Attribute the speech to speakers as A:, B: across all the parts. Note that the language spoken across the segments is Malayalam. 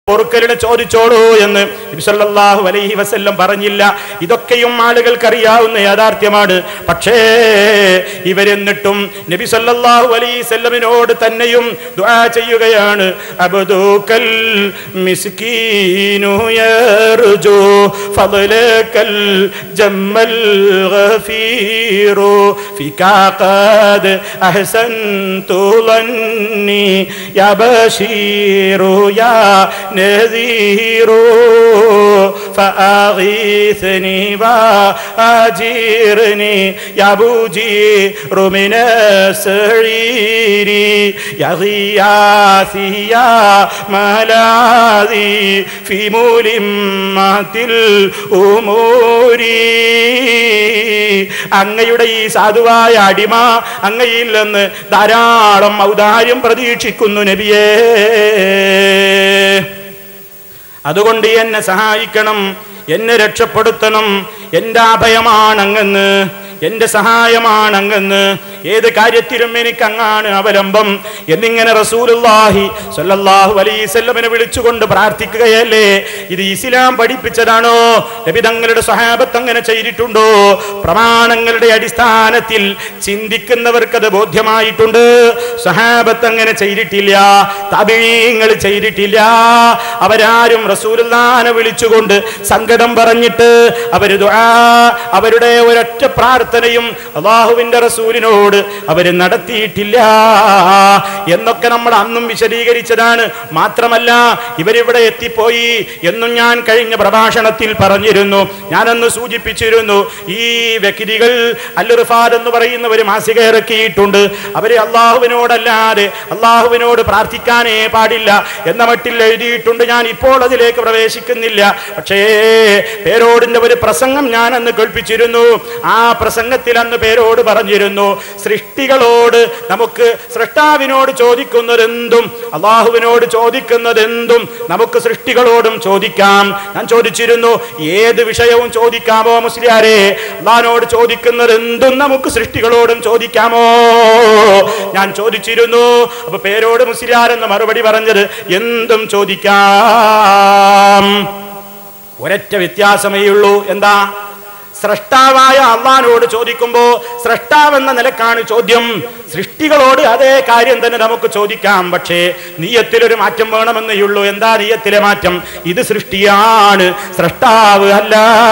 A: പൊറുക്കലിന് ചോദിച്ചോളൂ എന്ന് നബി സല്ലല്ലാഹു അലൈഹി വസല്ലം പറഞ്ഞില്ല ഇതൊക്കെയും ആളുകൾക്കറിയാവുന്ന യാഥാർത്ഥ്യമാണ് പക്ഷേ ഇവരെന്നിട്ടും നബി സല്ലല്ലാഹു അലൈഹി വസല്ലമിനോട് തന്നെയും ദുആ ചെയ്യുകയാണ് അബ്ദുക്കൽ മിസ്കീനു യർജു ഫളലകൽ ജമ്മൽ ഗഫീറു ഫികാ ഖദ് അഹ്സൻതു ظني يا بشير يا نذير فأغيثني وأجيرني يا بجير من السعير يا غياثي يا ملاذي في ملمة الأمور അങ്ങയുടെ ഈ സാധുവായ അടിമ അങ്ങയിൽ നിന്ന് ധാരാളം ഔദാര്യം പ്രതീക്ഷിക്കുന്നു നബിയേ അതുകൊണ്ട് എന്നെ സഹായിക്കണം എന്നെ രക്ഷപ്പെടുത്തണം എൻ്റെ അഭയമാണ് അങ്ങെന്ന് എൻ്റെ സഹായമാണ് അങ്ങെന്ന് ഏത് കാര്യത്തിലും എനിക്ക് അങ്ങാണ് അവലംബം എന്നിങ്ങനെ റസൂലുള്ളാഹി സ്വല്ലല്ലാഹു അലൈഹി വസല്ലമനെ വിളിച്ചുകൊണ്ട് പ്രാർത്ഥിക്കുകയല്ലേ ഇത് ഇസ്ലാം പഠിപ്പിച്ചതാണോ നബി തങ്ങളുടെ സഹാബത്ത് അങ്ങനെ ചെയ്തിട്ടുണ്ടോ പ്രമാണങ്ങളുടെ അടിസ്ഥാനത്തിൽ ചിന്തിക്കുന്നവർക്കത് ബോധ്യമായിട്ടുണ്ട് സഹാബത്ത് അങ്ങനെ ചെയ്തിട്ടില്ല തബീങ്ങൾ ചെയ്തിട്ടില്ല അവരാരും റസൂലുള്ളാനെ വിളിച്ചുകൊണ്ട് സങ്കടം പറഞ്ഞിട്ട് അവര് ദുആ അവരുടെ ഒരൊറ്റ പ്രാർത്ഥനയും അള്ളാഹുവിന്റെ റസൂലിനോട് അവര് നടത്തിയിട്ടില്ല എന്നൊക്കെ നമ്മൾ അന്നും വിശദീകരിച്ചതാണ് മാത്രമല്ല ഇവരിവിടെ എത്തിപ്പോയി എന്നും ഞാൻ കഴിഞ്ഞ പ്രഭാഷണത്തിൽ പറഞ്ഞിരുന്നു ഞാനന്ന് സൂചിപ്പിച്ചിരുന്നു ഈ വ്യക്തികൾ അല്ലുർഫാദ് എന്ന് പറയുന്ന ഒരു മാസിക ഇറക്കിയിട്ടുണ്ട് അവര് അള്ളാഹുവിനോടല്ലാതെ അള്ളാഹുവിനോട് പ്രാർത്ഥിക്കാനേ പാടില്ല എന്ന മട്ടിൽ എഴുതിയിട്ടുണ്ട് ഞാൻ ഇപ്പോൾ അതിലേക്ക് പ്രവേശിക്കുന്നില്ല പക്ഷേ പേരോടിന്റെ ഒരു പ്രസംഗം ഞാൻ അന്ന് കേൾപ്പിച്ചിരുന്നു ആ പ്രസംഗത്തിൽ അന്ന് പേരോട് പറഞ്ഞിരുന്നു സൃഷ്ടികളോട് നമുക്ക് സൃഷ്ടാവിനോട് ചോദിക്കുന്നതെന്തും അള്ളാഹുവിനോട് ചോദിക്കുന്നതെന്തും നമുക്ക് സൃഷ്ടികളോടും ചോദിക്കാം ഞാൻ ചോദിച്ചിരുന്നു ഏത് വിഷയവും ചോദിക്കാമോ മുസ്ലിയാരെ അള്ളാഹിനോട് ചോദിക്കുന്നത് എന്തും നമുക്ക് സൃഷ്ടികളോടും ചോദിക്കാമോ ഞാൻ ചോദിച്ചിരുന്നു അപ്പൊ പേരോട് മുസ്ലിയാരെന്ന് മറുപടി പറഞ്ഞത് എന്തും ചോദിക്കാം ഒരൊറ്റ വ്യത്യാസമേ ഉള്ളൂ എന്താ സ്രഷ്ടാവായ അള്ളഹാനോട് ചോദിക്കുമ്പോ സ്രഷ്ടാവെന്ന നിലക്കാണ് ചോദ്യം സൃഷ്ടികളോട് അതേ കാര്യം തന്നെ നമുക്ക് ചോദിക്കാം പക്ഷേ നീയത്തിലൊരു മാറ്റം വേണമെന്നേ ഉള്ളൂ എന്താ നീയത്തിലെ മാറ്റം ഇത് സൃഷ്ടിയാണ് സ്രഷ്ടാവ് അല്ല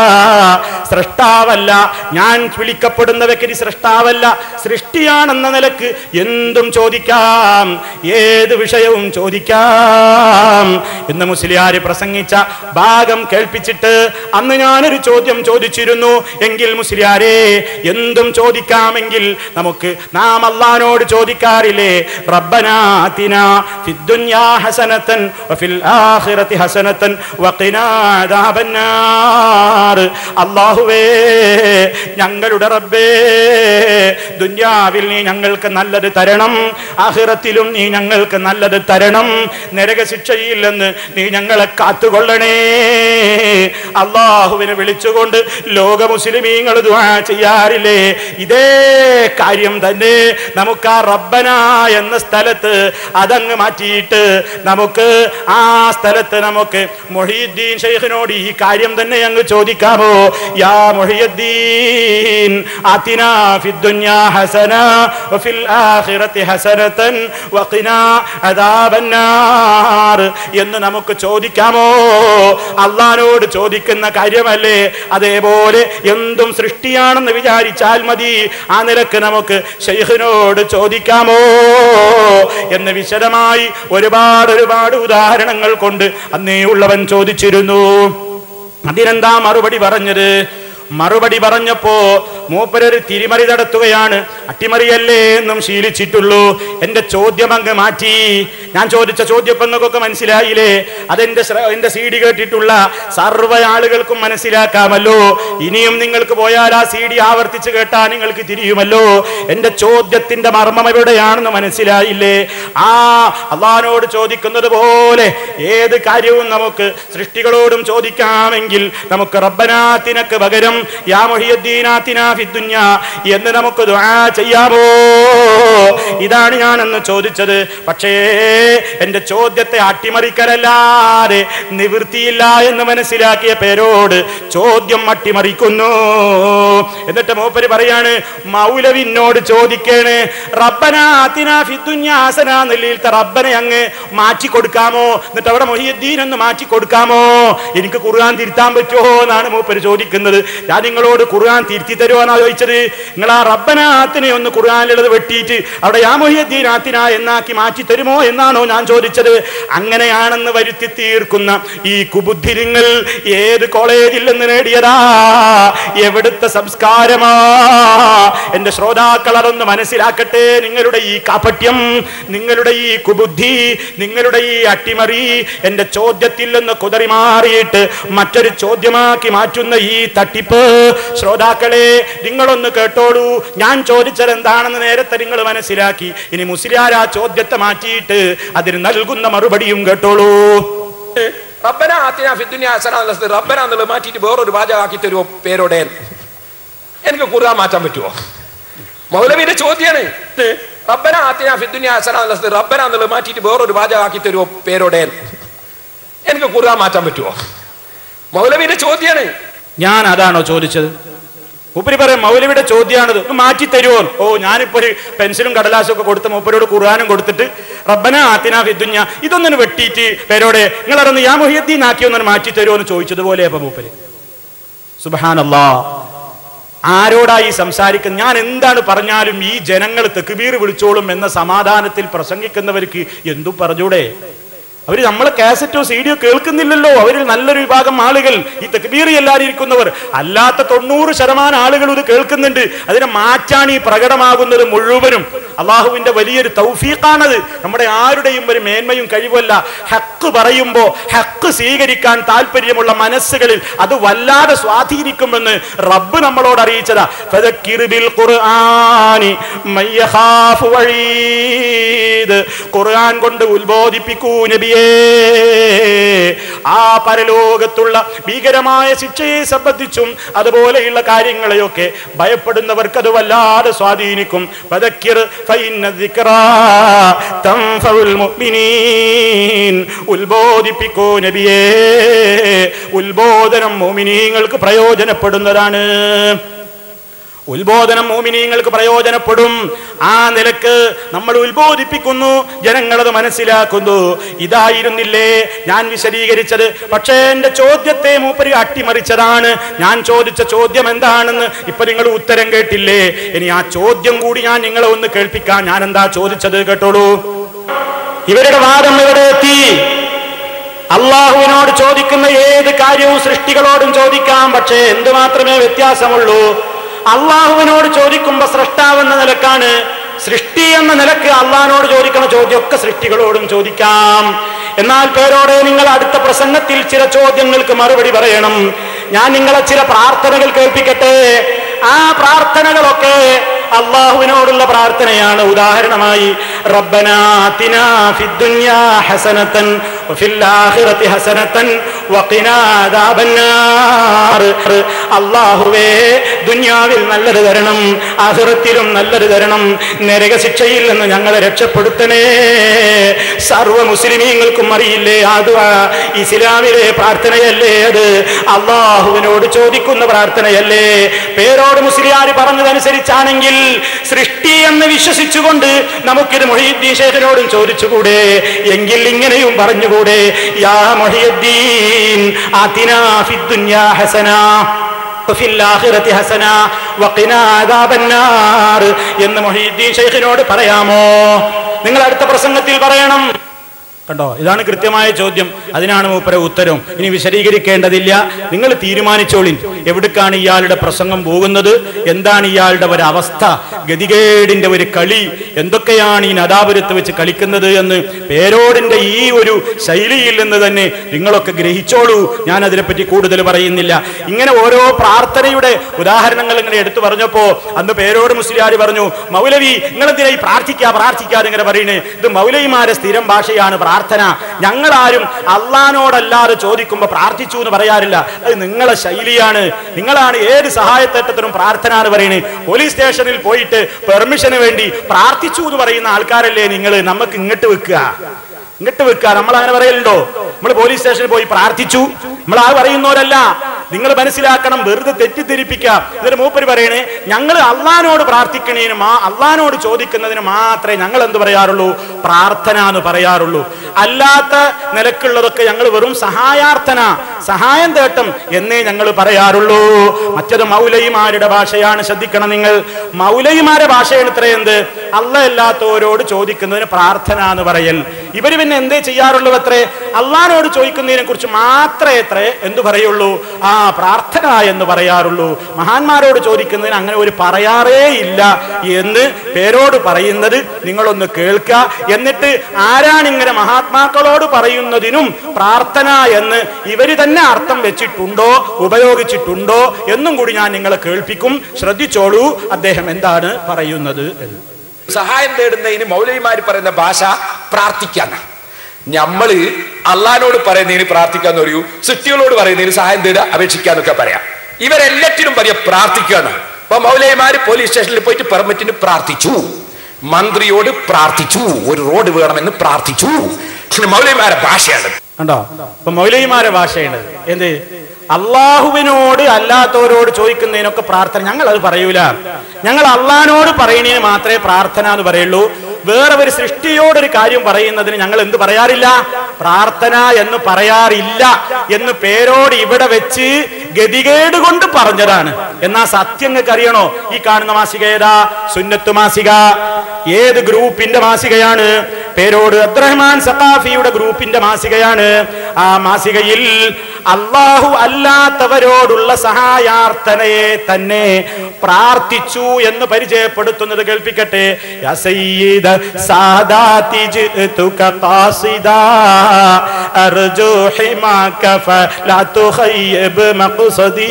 A: സ്രഷ്ടാവല്ല ഞാൻ വിളിക്കപ്പെടുന്ന വ്യക്തി സ്രഷ്ടാവല്ല സൃഷ്ടിയാണെന്ന നിലക്ക് എന്തും ചോദിക്കാം ഏത് വിഷയവും ചോദിക്കാം എന്ന് മുസ്ലിയാര് പ്രസംഗിച്ച ഭാഗം കേൾപ്പിച്ചിട്ട് അന്ന് ഞാനൊരു ചോദ്യം ചോദിച്ചിരുന്നു എങ്കിൽ മുസ്ലിയാരെ എന്തും ചോദിക്കാമെങ്കിൽ നമുക്ക് നാം അള്ളഹാനോട് ചോദിക്കാറില്ലേ റബ്ബനാതിന ഫിദ്ദുന്യാ ഹസനത്തൻ വഫിൽ ആഖിറതി ഹസനത്തൻ വഖിനാ അദാബന്നാർ അല്ലാഹുവേ ഞങ്ങളുടെ റബ്ബേ ദുന്യാവിൽ നീ ഞങ്ങൾക്ക് നല്ലത് തരണം ആഖിറത്തിലും നീ ഞങ്ങൾക്ക് നല്ലത് തരണം നരകശിക്ഷയിൽ നിന്ന് നീ ഞങ്ങളെ കാത്തുകൊള്ളണേ അള്ളാഹുവിനെ വിളിച്ചുകൊണ്ട് ലോക മുസ്ലിമീങ്ങൾ ദുആ ചെയ്യാറില്ലേ ഇതേ കാര്യം തന്നെ നമുക്ക് ആ റബ്ബന എന്ന സ്ഥലത്ത് അതങ്ങ് മാറ്റിയിട്ട് നമുക്ക് ആ സ്ഥലത്ത് നമുക്ക് മൊഹീദ്ദീൻ ഷെയ്ഖിനോട് ഈ കാര്യം തന്നെ അങ്ങ് ചോദിക്കാമോ യാ മൊഹിയുദ്ദീൻ ആതിനാ ഫിദ്ദുന്യാ ഹസന വഫിൽ ആഖിറതി ഹസനതൻ വഖിനാ അദാബന്നാർ എന്ന് നമുക്ക് ചോദിക്കാമോ അള്ളഹാനോട് ചോദിക്കുന്ന കാര്യമല്ലേ അതേപോലെ എന്തും സൃഷ്ടിയാണെന്ന് വിചാരിച്ചാൽ മതി ആ നിലക്ക് നമുക്ക് ഷെയ്ഖിനോട് ചോദിക്കാമോ എന്ന് വിശദമായി ഒരുപാട് ഒരുപാട് ഉദാഹരണങ്ങൾ കൊണ്ട് അന്നേ ഉള്ളവൻ ചോദിച്ചിരുന്നു അതിനെന്താ മറുപടി പറഞ്ഞത് മറുപടി പറഞ്ഞപ്പോ മൂപ്പരൊരു തിരിമറി നടത്തുകയാണ് അട്ടിമറിയല്ലേ എന്നും ശീലിച്ചിട്ടുള്ളൂ എന്റെ ചോദ്യം അങ്ങ് മാറ്റി ഞാൻ ചോദിച്ച ചോദ്യം നിങ്ങൾക്കൊക്കെ മനസ്സിലായില്ലേ അതെന്റെ ശ്ര- എന്റെ സി ഡി കേട്ടിട്ടുള്ള സർവ്വ ആളുകൾക്കും മനസ്സിലാക്കാമല്ലോ ഇനിയും നിങ്ങൾക്ക് പോയാൽ ആ സി ഡി ആവർത്തിച്ച് കേട്ടാൽ നിങ്ങൾക്ക് തിരിയുമല്ലോ എന്റെ ചോദ്യത്തിന്റെ മർമ്മം എവിടെയാണെന്ന് മനസ്സിലായില്ലേ ആ അള്ളഹാനോട് ചോദിക്കുന്നത് പോലെ ഏത് കാര്യവും നമുക്ക് സൃഷ്ടികളോടും ചോദിക്കാമെങ്കിൽ നമുക്ക് റബ്ബനാത്തിനക്ക് പകരം യാ മൊഹിയുദ്ദീനാത്തിനാ ഫിദ്ദുന്യ എന്ന് നമുക്ക് ദുആ ചെയ്യാമോ ഇതാണ് ഞാനെന്ന് ചോദിച്ചത് പക്ഷേ എന്റെ ചോദ്യത്തെ അട്ടിമറിക്കലല്ലാതെ നിവൃത്തിയില്ല എന്ന് മനസ്സിലാക്കിയ പേരോട് ചോദ്യം അട്ടിമറിക്കുന്നു എന്നിട്ട് മൂപ്പര് പറയാണ് മൗലവിനോട് ചോദിക്കേണ് റബ്ബനാത്തിന ഫിദ്ദുന്യാസനാന്നില്ലത്തെ റബ്ബനെ അങ്ങ് മാറ്റി കൊടുക്കാമോ എന്നിട്ട് അവിടെ മൊഹിയുദ്ദീൻ എന്ന് മാറ്റി കൊടുക്കാമോ എനിക്ക് ഖുർആൻ തിരുത്താൻ പറ്റുമോ എന്നാണ് മൂപ്പര് ചോദിക്കുന്നത് ഞാൻ നിങ്ങളോട് ഖുർആൻ തിരുത്തി തരുമോ എന്നാ ചോദിച്ചത് നിങ്ങൾ ആ റബ്ബനാത്തിനെ ഒന്ന് ഖുർആനിലുള്ളത് വെട്ടിയിട്ട് അവിടെ യാ മൊഹിയുദ്ദീൻ ആത്തിന എന്നാക്കി മാറ്റി തരുമോ എന്നാണോ ഞാൻ ചോദിച്ചത് അങ്ങനെയാണെന്ന് വരുത്തി തീർക്കുന്ന ഈ കുബുദ്ധിരിങ്ങൾ ഏത് കോളേജിൽ നിന്ന് നേടിയതാ എവിടുത്തെ സംസ്കാരമാ എന്റെ ശ്രോതാക്കൾ അതൊന്ന് മനസ്സിലാക്കട്ടെ നിങ്ങളുടെ ഈ കാപട്യം നിങ്ങളുടെ ഈ കുബുദ്ധി നിങ്ങളുടെ ഈ അട്ടിമറി എന്റെ ചോദ്യത്തിൽ നിന്ന് കുതറി മാറിയിട്ട് മറ്റൊരു ചോദ്യമാക്കി മാറ്റുന്ന ഈ തട്ടിപ്പ് ശ്രോതാക്കളെ നിങ്ങളൊന്ന് കേട്ടോളൂ ഞാൻ ചോദിച്ചത് എന്താണെന്ന് നേരത്തെ നിങ്ങൾ മനസ്സിലാക്കി ഇനി മുസ്ലിയാർ ആ ചോദ്യത്തെ മാറ്റിയിട്ട് അതിന് നൽകുന്ന മറുപടിയും കേട്ടോളൂ
B: റബ്ബന ആത്തിന ഫിദ്ദുനിയ ഹസന എന്നുള്ളത് റബ്ബന എന്നുള്ളത് മാറ്റിയിട്ട് വേറൊരു വാചകമാക്കി തരുമോ പേരോടെ എനിക്ക് ഖുർആൻ മാറ്റാൻ പറ്റുമോ മൗലവിന്റെ ചോദ്യാണ് റബ്ബന ആത്തിന ഫിദ്ദുനിയ ഹസന എന്നുള്ളത് റബ്ബന എന്നുള്ളത് മാറ്റിയിട്ട് വേറൊരു വാചകമാക്കി തരുമോ പേരോടെ എനിക്ക് ഖുർആൻ മാറ്റാൻ പറ്റുമോ മൗലവിന്റെ ചോദ്യാണ്
A: ഞാൻ അതാണോ ചോദിച്ചത് മൂപ്പര് പറയും മൗലവിയുടെ ചോദ്യമാണിത് ഒന്ന് മാറ്റി തരുമോ ഓ ഞാനിപ്പോ ഒരു പെൻസിലും കടലാസും ഒക്കെ കൊടുത്ത് മൂപ്പരോട് ഖുർആാനും കൊടുത്തിട്ട് റബ്ബന ആത്തിന ഫിദ്ദുഞ്ഞ ഇതൊന്നും വെട്ടിയിട്ട് പേരോടെ നിങ്ങൾ അതൊന്ന് യാ മൊഹിയദ്ദീൻ ആക്കി ഒന്നും മാറ്റി തരുമോ എന്ന് ചോദിച്ചതുപോലെ അപ്പൊ മൂപ്പര് സുബഹാനല്ലാ ആരോടാ ഈ സംസാരിക്കുന്നത് ഞാൻ എന്താണ് പറഞ്ഞാലും ഈ ജനങ്ങൾ തെക്കുബീർ വിളിച്ചോളും എന്ന സമാധാനത്തിൽ പ്രസംഗിക്കുന്നവർക്ക് എന്തു പറഞ്ഞൂടെ അവർ നമ്മളെ കാസറ്റോ സീഡിയോ കേൾക്കുന്നില്ലല്ലോ അവരിൽ നല്ലൊരു വിഭാഗം ആളുകൾ ഈ തെക്കുബീർ എല്ലാവരും ഇരിക്കുന്നവർ അല്ലാത്ത തൊണ്ണൂറ് ശതമാനം ആളുകൾ ഇത് കേൾക്കുന്നുണ്ട് അതിനെ മാറ്റാണ് ഈ പ്രകടമാകുന്നത് മുഴുവനും അള്ളാഹുവിന്റെ വലിയൊരു തൗഫീഖാണത് നമ്മുടെ ആരുടെയും ഒരു മേന്മയും കഴിവല്ല ഹക്ക് പറയുമ്പോ ഹക്ക് സ്വീകരിക്കാൻ താല്പര്യമുള്ള മനസ്സുകളിൽ അത് വല്ലാതെ സ്വാധീനിക്കുമെന്ന് റബ്ബ് നമ്മളോട് അറിയിച്ചതാ ഫദക്കിർ ബിൽ ഖുർആനി മയ്യഖാഫു വഴീദ് ഖുർആൻ കൊണ്ട് ഉത്ബോധിപ്പിക്കൂ നബിയേ ആ പരലോകത്തുള്ള ഭീകരമായ ശിക്ഷയെ സംബന്ധിച്ചും അതുപോലെയുള്ള കാര്യങ്ങളെയൊക്കെ ഭയപ്പെടുന്നവർക്ക് അത് വല്ലാതെ സ്വാധീനിക്കും ഫദക്കിർ ഫഇന്ന ദിക്റാ തൻഫഉൽ മുഅ്മിനീൻ ഉത്ബോധിപ്പിക്കൂ നബിയേ ഉത്ബോധനം മുഅ്മിനീങ്ങൾക്ക് പ്രയോജനപ്പെടുന്നതാണ് ഉത്ബോധനം മോമിനീങ്ങൾക്ക് പ്രയോജനപ്പെടും ആ നിലക്ക് നമ്മൾ ഉത്ബോധിപ്പിക്കുന്നു ജനങ്ങളത് മനസ്സിലാക്കുന്നു ഇതായിരുന്നില്ലേ ഞാൻ വിശദീകരിച്ചത് പക്ഷേ എന്റെ ചോദ്യത്തെ മൂപ്പര് അട്ടിമറിച്ചതാണ് ഞാൻ ചോദിച്ച ചോദ്യം എന്താണെന്ന് ഇപ്പൊ നിങ്ങൾ ഉത്തരം കേട്ടില്ലേ ഇനി ആ ചോദ്യം കൂടി ഞാൻ നിങ്ങളെ ഒന്ന് കേൾപ്പിക്കാൻ ഞാൻ എന്താ ചോദിച്ചത് കേട്ടോളൂ ഇവരുടെ വാദം ഇവിടെ എത്തി അള്ളാഹുവിനോട് ചോദിക്കുന്ന ഏത് കാര്യവും സൃഷ്ടികളോടും ചോദിക്കാം പക്ഷേ എന്ത് മാത്രമേ വ്യത്യാസമുള്ളൂ അള്ളാഹുവിനോട് ചോദിക്കുമ്പോ സൃഷ്ടാവെന്ന നിലക്കാണ് സൃഷ്ടി എന്ന നിലക്ക് അള്ളാഹിനോട് ചോദിക്കുന്ന ചോദ്യമൊക്കെ സൃഷ്ടികളോടും ചോദിക്കാം എന്നാൽ പേരോടെ നിങ്ങൾ അടുത്ത പ്രസംഗത്തിൽ ചില ചോദ്യങ്ങൾക്ക് മറുപടി പറയണം ഞാൻ നിങ്ങളെ ചില പ്രാർത്ഥനകൾ കേൾപ്പിക്കട്ടെ ആ പ്രാർത്ഥനകളൊക്കെ അള്ളാഹുവിനോടുള്ള പ്രാർത്ഥനയാണ് ഉദാഹരണമായി റബ്ബനാതിനാ ഫിദ്ദുനിയാ ഹസനതൻ വഫിൽ ആഖിറതി ഹസനതൻ വഖിനാ അദാബന്നാർ അള്ളാഹുവേ ദുനിയാവിൽ നല്ലത് തരണം ആഖിറത്തിലും നല്ലത് തരണം നരക ശിക്ഷയിൽ നിന്ന് ഞങ്ങളെ രക്ഷപ്പെടുത്തണേ സർവ മുസ്ലിമീങ്ങൾക്കും അറിയില്ലേ അത് ഇസ്ലാമിലെ പ്രാർത്ഥനയല്ലേ അത് അള്ളാഹുവിനോട് ചോദിക്കുന്ന പ്രാർത്ഥനയല്ലേ പേരോട് മുസ്ലിയാർ പറഞ്ഞതനുസരിച്ചാണെങ്കിൽ സൃഷ്ടി എന്ന് വിശ്വസിച്ചുകൊണ്ട് നമുക്കിത് മൊഹീദ്ദീൻ ശേഖരോടും ചോദിച്ചുകൂടെ എങ്കിൽ ഇങ്ങനെയും പറഞ്ഞുകൂടെ യാ മൊഹിയുദ്ദീൻ ആതിനാ ഫിദ്ദുന്യാ ഹസന وفي الآخرة حسنة وقنا عذاب النار എന്ന് മൊഹീദ്ദീൻ ഷെയ്ഖിനോട് പറയാമോ നിങ്ങൾ അടുത്ത പ്രസംഗത്തിൽ പറയണം കണ്ടോ ഇതാണ് കൃത്യമായ ചോദ്യം അതിനാണ് മൂപ്പര ഉത്തരവും ഇനി വിശദീകരിക്കേണ്ടതില്ല നിങ്ങൾ തീരുമാനിച്ചോളിൻ എവിടേക്കാണ് ഇയാളുടെ പ്രസംഗം പോകുന്നത് എന്താണ് ഇയാളുടെ ഒരു അവസ്ഥ ഗതികേടിന്റെ ഒരു കളി എന്തൊക്കെയാണ് ഈ നദാപുരത്ത് വെച്ച് കളിക്കുന്നത് എന്ന് പേരോടിന്റെ ഈ ഒരു ശൈലിയിൽ നിന്ന് തന്നെ നിങ്ങളൊക്കെ ഗ്രഹിച്ചോളൂ ഞാൻ അതിനെപ്പറ്റി കൂടുതൽ പറയുന്നില്ല ഇങ്ങനെ ഓരോ പ്രാർത്ഥനയുടെ ഉദാഹരണങ്ങൾ ഇങ്ങനെ എടുത്തു പറഞ്ഞപ്പോ അന്ന് പേരോട് മുസ്ലിയാർ പറഞ്ഞു മൗലവി നിങ്ങളെന്തിനാ ഈ പ്രാർത്ഥിക്കാ പ്രാർത്ഥിക്കാതെ ഇങ്ങനെ പറയുന്നത് ഇത് മൗലവിമാരെ സ്ഥിരം ഭാഷയാണ് പ്രാർത്ഥന ഞങ്ങളാരും അള്ളഹാനോടല്ലാതെ ചോദിക്കുമ്പോൾ പ്രാർത്ഥിച്ചു എന്ന് പറയാറില്ല അത് നിങ്ങളെ ശൈലിയാണ് നിങ്ങളാണ് ഏത് സഹായത്തേട്ടത്തിനും പ്രാർത്ഥന എന്ന് പറയുന്നത് പോലീസ് സ്റ്റേഷനിൽ പോയിട്ട് പെർമിഷന് വേണ്ടി പ്രാർത്ഥിച്ചു എന്ന് പറയുന്ന ആൾക്കാരല്ലേ നിങ്ങൾ നമുക്ക് ഇങ്ങോട്ട് വെക്കുക ഇങ്ങോട്ട് വെക്കുക നമ്മൾ അങ്ങനെ പറയലുണ്ടോ നമ്മൾ പോലീസ് സ്റ്റേഷനിൽ പോയി പ്രാർത്ഥിച്ചു നമ്മൾ ആ പറയുന്നവരല്ല നിങ്ങൾ മനസ്സിലാക്കണം വെറുതെ തെറ്റിദ്ധരിപ്പിക്കാം എന്നിട്ട് മൂപ്പര് പറയണേ ഞങ്ങൾ അള്ളഹാനോട് പ്രാർത്ഥിക്കണേന് മാ അള്ളഹാനോട് ചോദിക്കുന്നതിന് മാത്രമേ ഞങ്ങൾ എന്ത് പറയാറുള്ളൂ പ്രാർത്ഥന എന്ന് പറയാറുള്ളൂ അല്ലാത്ത നിലക്കുള്ളതൊക്കെ ഞങ്ങൾ വെറും സഹായാർത്ഥന സഹായം തേട്ടം എന്നേ ഞങ്ങൾ പറയാറുള്ളൂ മറ്റത് മൗലയിമാരുടെ ഭാഷയാണ് ശ്രദ്ധിക്കണം നിങ്ങൾ മൗലയിമാരുടെ ഭാഷയാണ് ഇത്ര എന്ത് അല്ല അല്ലാത്തവരോട് ചോദിക്കുന്നതിന് പ്രാർത്ഥന എന്ന് പറയൽ ഇവര് പിന്നെ എന്തേ ചെയ്യാറുള്ളൂ അത്രേ അള്ളഹാനോട് ചോദിക്കുന്നതിനെ കുറിച്ച് മാത്രമേ എത്ര എന്തു പറയുള്ളൂ ആ പ്രാർത്ഥന എന്ന് പറയാറുള്ളൂ മഹാന്മാരോട് ചോദിക്കുന്നതിന് അങ്ങനെ ഒരു പറയാറേ ഇല്ല എന്ന് പേരോട് പറയുന്നത് നിങ്ങളൊന്ന് കേൾക്കുക എന്നിട്ട് ആരാണ് ഇങ്ങനെ മഹാത്മാക്കളോട് പറയുന്നതിനും പ്രാർത്ഥന എന്ന് ഇവര് തന്നെ അർത്ഥം വെച്ചിട്ടുണ്ടോ ഉപയോഗിച്ചിട്ടുണ്ടോ എന്നും കൂടി ഞാൻ നിങ്ങളെ കേൾപ്പിക്കും ശ്രദ്ധിച്ചോളൂ അദ്ദേഹം എന്താണ് പറയുന്നത് എന്ന്
B: സഹായം തേടുന്നതിന് മൗലവിമാർ പറയുന്ന ഭാഷ പ്രാർത്ഥിക്കാന്ന നമ്മള് അള്ളഹാനോട് പറയുന്നതിന് പ്രാർത്ഥിക്കാന്ന് പറയൂ സൃഷ്ടികളോട് പറയുന്നതിന് സഹായം തേടുക അപേക്ഷിക്കാന്നൊക്കെ പറയാം ഇവരെല്ലാറ്റിനും പറയാ പ്രാർത്ഥിക്കാന്ന് അപ്പൊ മൗലവിമാര് പോലീസ് സ്റ്റേഷനിൽ പോയിട്ട് പെർമിറ്റിന് പ്രാർത്ഥിച്ചു മന്ത്രിയോട് പ്രാർത്ഥിച്ചു ഒരു റോഡ് വേണമെന്ന് പ്രാർത്ഥിച്ചു മൗലവിമാരെ ഭാഷയാണ്
A: കണ്ടോ ഇപ്പൊ മൗലൈമാരെ ഭാഷയാണ് എന്ത് അള്ളാഹുവിനോട് അല്ലാത്തവരോട് ചോദിക്കുന്നതിനൊക്കെ പ്രാർത്ഥന ഞങ്ങൾ അത് പറയൂല ഞങ്ങൾ അള്ളഹാനോട് പറയുന്നതിന് മാത്രമേ പ്രാർത്ഥന എന്ന് പറയുള്ളൂ വേറെ ഒരു സൃഷ്ടിയോട് ഒരു കാര്യം പറയുന്നതിന് ഞങ്ങൾ എന്ത് പറയാറില്ല പ്രാർത്ഥന എന്ന് പറയാറില്ല എന്ന് പേരോട് ഇവിടെ വെച്ച് ഗതികേട് കൊണ്ട് പറഞ്ഞതാണ് എന്നാ സത്യം നിങ്ങൾക്ക് അറിയണോ ഈ കാണുന്ന മാസിക ഏതാ സുന്നത്ത് മാസിക ഏത് ഗ്രൂപ്പിന്റെ മാസികയാണ് പേരോട് അബ്ദുറഹ്മാൻ സഖാഫിയുടെ ഗ്രൂപ്പിന്റെ മാസികയാണ് ആ മാസികയിൽ അള്ളാഹു അല്ലാത്തവരോടുള്ള സഹായാർത്ഥനയെ തന്നെ പ്രാർത്ഥിച്ചു എന്ന് പരിചയപ്പെടുത്തുന്നത് കേൾപ്പിക്കട്ടെ യാ സയ്യിദ സാദാതി ജിഅ്തുക ഖാസിദാ അർജു ഹിമാക ഫലാ തുഖയ്യിബ് മഖ്സദി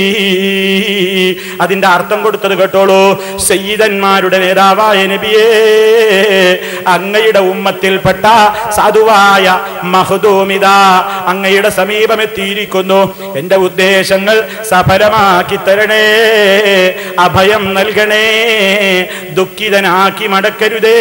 A: അതിന്റെ അർത്ഥം കൊടുത്തത് കേട്ടോളൂ സയ്യിദന്മാരുടെ നേതാവായ നബിയേ അങ്ങയുടെ ഉമ്മത്തിൽപ്പെട്ട സാധുവായ മഹദൂമിത അങ്ങയുടെ സമീപമെത്തിയിരിക്കുന്നു എന്റെ ഉദ്ദേശങ്ങൾ സഫലമാക്കി തരണേ അഭയം നൽകണേ ദുഃഖിതനാക്കി മടക്കരുതേ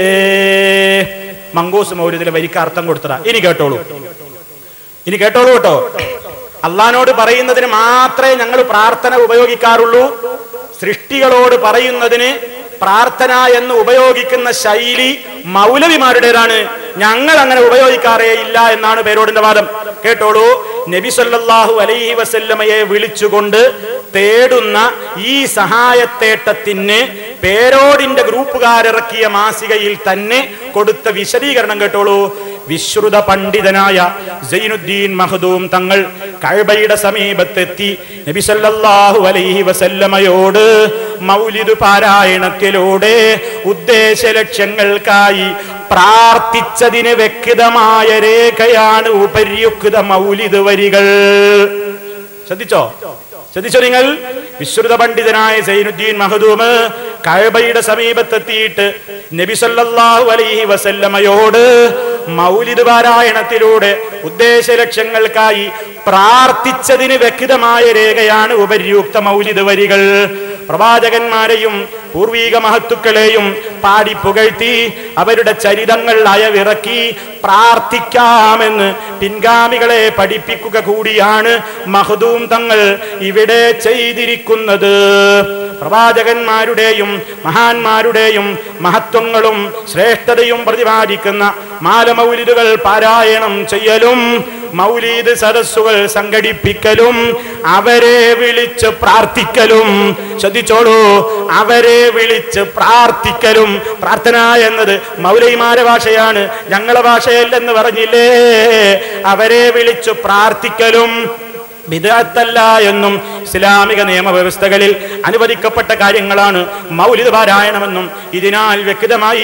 A: മങ്കൂസ് മൗര്യത്തിലെ വരിക്ക് അർത്ഥം കൊടുത്തതാ ഇനി കേട്ടോളൂ ഇനി കേട്ടോളൂ കേട്ടോ അള്ളഹാനോട് പറയുന്നതിന് മാത്രമേ ഞങ്ങൾ പ്രാർത്ഥന ഉപയോഗിക്കാറുള്ളൂ സൃഷ്ടികളോട് പറയുന്നതിന് പ്രാർത്ഥന എന്ന് ഉപയോഗിക്കുന്ന ശൈലി മൗലവിമാരുടേതാണ് ഞങ്ങൾ അങ്ങനെ ഉപയോഗിക്കാറേ ഇല്ല എന്നാണ് പേരോടിന്റെ വാദം കേട്ടോളൂ നബി സല്ലല്ലാഹു അലൈഹി വസല്ലമയെ വിളിച്ചുകൊണ്ട് തേടുന്ന ഈ സഹായത്തേട്ടത്തിന് പേരോടിന്റെ ഗ്രൂപ്പുകാരിറക്കിയ മാസികയിൽ തന്നെ കൊടുത്ത വിശദീകരണം കേട്ടോളൂ വിശ്രുത പണ്ഡിതനായ സൈനുദ്ദീൻ മഹദൂം തങ്ങൾ കഴബയുടെ സമീപത്തെത്തി നബി സല്ലല്ലാഹു അലൈഹി വസല്ലമയോട് മൗലിദ് പാരായണത്തിലൂടെ ഉദ്ദേശ ലക്ഷ്യങ്ങൾക്കായി പ്രാർത്ഥിച്ചതിന് വ്യക്തമായ രേഖയാണ് ഉപര്യുക്ത മൗലിദ് വരികൾ ശ്രദ്ധിച്ചോ ശ്രദ്ധിച്ചോ നിങ്ങൾ വിശ്രുത പണ്ഡിതനായ സൈനുദ്ദീൻ മഹദൂമ് കഴബയുടെ സമീപത്തെത്തിയിട്ട് നബി സല്ലല്ലാഹു അലൈഹി വസല്ലമയോട് മൗലിദ് പാരായണത്തിലൂടെ ഉദ്ദേശ ലക്ഷ്യങ്ങൾക്കായി പ്രാർത്ഥിച്ചതിന് വ്യക്തമായ രേഖയാണ് ഉപര്യുക്ത മൗലിദ് വരികൾ പ്രവാചകന്മാരെയും പൂർവീക മഹത്തുക്കളെയും പാടി പുകഴ്ത്തി അവരുടെ ചരിതങ്ങൾ അയവിറക്കി പ്രാർത്ഥിക്കാമെന്ന് പിൻഗാമികളെ പഠിപ്പിക്കുക കൂടിയാണ് മഹദൂം തങ്ങൾ ഇവിടെ ചെയ്തിരിക്കുന്നത് പ്രവാചകന്മാരുടെയും മഹാന്മാരുടെയും മഹത്വങ്ങളും ശ്രേഷ്ഠതയും പ്രതിപാദിക്കുന്ന മാലമൗലിദുകൾ പാരായണം ചെയ്യലും മൗലീദ് സദസ്സുകൾ സംഘടിപ്പിക്കലും അവരെ വിളിച്ച് പ്രാർത്ഥിക്കലും ശ്രദ്ധിച്ചോളൂ അവരെ വിളിച്ച് പ്രാർത്ഥിക്കലും പ്രാർത്ഥന എന്നത് മൗലൈമാരെ ഭാഷയാണ് ഞങ്ങളെ ഭാഷയല്ലെന്ന് പറഞ്ഞില്ലേ അവരെ വിളിച്ച് പ്രാർത്ഥിക്കലും വിദഗ്ധല്ല എന്നും ഇസ്ലാമിക നിയമവ്യവസ്ഥകളിൽ അനുവദിക്കപ്പെട്ട കാര്യങ്ങളാണ് മൗലിക പാരായണമെന്നും ഇതിനാൽ വ്യക്തമായി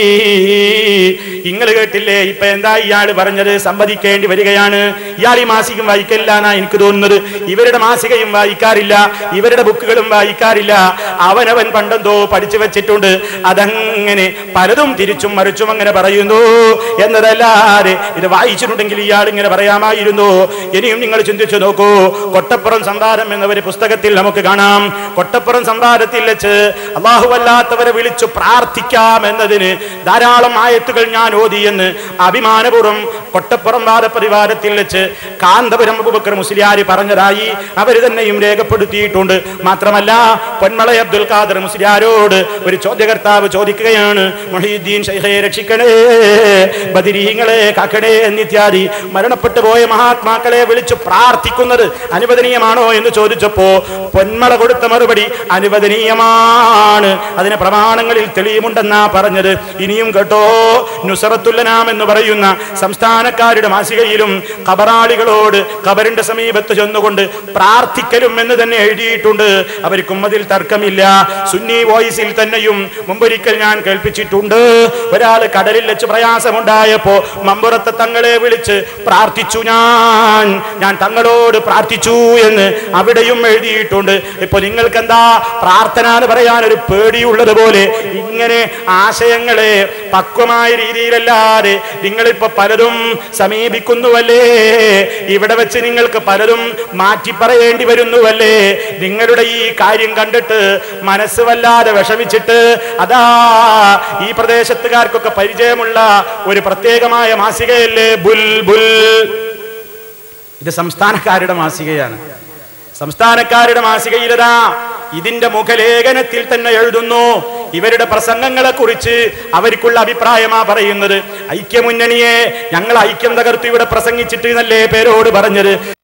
A: ഇങ്ങൾ കേട്ടില്ലേ ഇപ്പൊ എന്താ ഇയാൾ പറഞ്ഞത് സമ്മതിക്കേണ്ടി വരികയാണ് ഇയാൾ ഈ മാസികം വായിക്കില്ല എന്നാ എനിക്ക് തോന്നുന്നത് ഇവരുടെ മാസികയും വായിക്കാറില്ല ഇവരുടെ ബുക്കുകളും വായിക്കാറില്ല അവനവൻ പണ്ടെന്തോ പഠിച്ചു വെച്ചിട്ടുണ്ട് അതങ്ങനെ പലതും തിരിച്ചും മറിച്ചും അങ്ങനെ പറയുന്നു എന്നതല്ലാതെ ഇത് വായിച്ചിട്ടുണ്ടെങ്കിൽ ഇയാൾ ഇങ്ങനെ പറയാമായിരുന്നു ഇനിയും നിങ്ങൾ ചിന്തിച്ചു നോക്കൂ കൊട്ടപ്പുറം സന്താനം എന്ന ഒരു പുസ്തകത്തിൽ നമുക്ക് കാണാം കൊട്ടപ്പുറം സംവാദത്തിൽ വെച്ച് അള്ളാഹുവല്ലാത്തവരെ വിളിച്ചു പ്രാർത്ഥിക്കാം എന്നതിന് ധാരാളം ആയത്തുകൾ ഞാൻ ഓതിയെന്ന് അഭിമാനപൂർവ്വം കൊട്ടപ്പുറം വാദപരിവാരത്തിൽ വെച്ച് കാന്തപുരം അബൂബക്കർ മുസ്ലിയാർ പറഞ്ഞതായി അവർ തന്നെയും രേഖപ്പെടുത്തിയിട്ടുണ്ട് മാത്രമല്ല പൊന്മള അബ്ദുൽ ഖാദർ മുസ്ലിയാരോട് ഒരു ചോദ്യകർത്താവ് ചോദിക്കുകയാണ് മൊഹീദ്ദീൻ ഷൈഖയെ രക്ഷിക്കണേ ബദിരീങ്ങളെ കാക്കണേ എന്നിത്യാദി മരണപ്പെട്ടു പോയ മഹാത്മാക്കളെ വിളിച്ചു പ്രാർത്ഥിക്കുന്നത് അനുവദനീയമാണോ എന്ന് ചോദിച്ചപ്പോ പൊന്മള കൊടുത്ത മറുപടി അനുവദനീയമാണ് അതിന് പ്രമാണങ്ങളിൽ തെളിയുമുണ്ടെന്നാ പറഞ്ഞത് ഇനിയും കേട്ടോ നുസറത്തുല്ലനാം എന്ന് പറയുന്ന സംസ്ഥാനക്കാരുടെ മാസികയിലും കബറാളികളോട് കബറിന്റെ സമീപത്ത് ചെന്നുകൊണ്ട് പ്രാർത്ഥിക്കലും എന്ന് തന്നെ എഴുതിയിട്ടുണ്ട് അവർക്കും അതിൽ തർക്കമില്ല സുന്നി വോയിസിൽ തന്നെയും മുമ്പൊരിക്കൽ ഞാൻ കേൾപ്പിച്ചിട്ടുണ്ട് ഒരാൾ കടലിൽ വെച്ച് പ്രയാസമുണ്ടായപ്പോ മമ്പുറത്തെ തങ്ങളെ വിളിച്ച് പ്രാർത്ഥിച്ചു ഞാൻ ഞാൻ തങ്ങളോട് പ്രാർത്ഥിച്ചു എന്ന് അവിടെയും എഴുതിയിട്ടുണ്ട് ഇപ്പൊ നിങ്ങൾക്ക് എന്താ പ്രാർത്ഥന എന്ന് പറയാൻ ഒരു പേടിയുള്ളത് പോലെ ഇങ്ങനെ ആശയങ്ങളെ പക്വമായ രീതിയിലല്ലാതെ നിങ്ങളിപ്പോ പലതും സമീപിക്കുന്നുവല്ലേ ഇവിടെ വെച്ച് നിങ്ങൾക്ക് പലതും മാറ്റി പറയേണ്ടി വരുന്നുവല്ലേ നിങ്ങളുടെ ഈ കാര്യം കണ്ടിട്ട് മനസ്സ് വല്ലാതെ വിഷമിച്ചിട്ട് അതാ ഈ പ്രദേശത്തുകാർക്കൊക്കെ പരിചയമുള്ള ഒരു പ്രത്യേകമായ മാസികയല്ലേ ബുൽ ബുൽ ഇത് സംസ്ഥാനക്കാരുടെ മാസികയാണ് സംസ്ഥാനക്കാരുടെ മാസികയിലതാ ഇതിന്റെ മുഖലേഖനത്തിൽ തന്നെ എഴുതുന്നു ഇവരുടെ പ്രസംഗങ്ങളെ കുറിച്ച് അവർക്കുള്ള അഭിപ്രായമാ പറയുന്നത് ഐക്യമുന്നണിയെ ഞങ്ങൾ ഐക്യം തകർത്തു ഇവിടെ പ്രസംഗിച്ചിട്ട് എന്നല്ലേ പേരോട് പറഞ്ഞത്